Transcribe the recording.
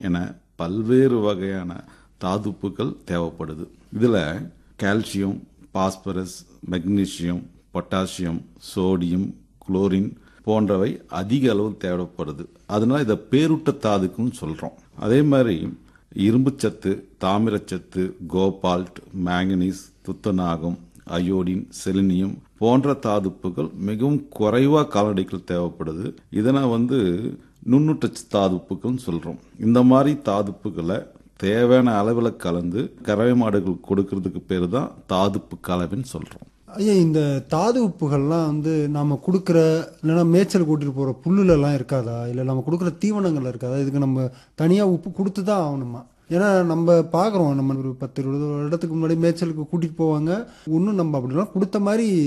என பல்வேறு வகையான தாதுப்புகள் தேவைப்படுது இதில் calcium phosphorus magnesium potassium sodium chlorine போன்றவை அதிக அளவு தேவைப்படுது அதனால இதை பேருட்ட தாதுக்குன்னு சொல்கிறோம் அதே மாதிரி இரும்புச்சத்து தாமிரச்சத்து கோபால்ட் மேங்கனீஸ் துத்தநாகம் அயோடின் செலினியம் போன்ற தாதுப்புகள் மிகவும் குறைவா கால்நடைகள் தேவைப்படுது இதனை வந்து நுண்ணுட்ட தாதுப்புகள்னு சொல்றோம் இந்த மாதிரி தாதுப்புகளை தேவையான அளவில் கலந்து கறவை மாடுகள் கொடுக்கறதுக்கு பேர் தான் தாதுப்பு கலவைன்னு சொல்றோம் ஐயா இந்த தாது உப்புகள்லாம் வந்து நாம கொடுக்குற இல்லைன்னா மேய்ச்சல் கூட்டிட்டு போற புல்லுலலாம் இருக்காதா இல்லை நம்ம கொடுக்குற தீவனங்கள்ல இருக்காதா இதுக்கு நம்ம தனியா உப்பு கொடுத்து தான் ஆகணுமா ஏன்னா நம்ம பார்க்குறோம் நம்ம ஒரு பத்து இருபது வருடத்துக்கு முன்னாடி மேய்ச்சலுக்கு கூட்டிட்டு போவாங்க இன்னும் நம்ம அப்படிலாம் கொடுத்த மாதிரி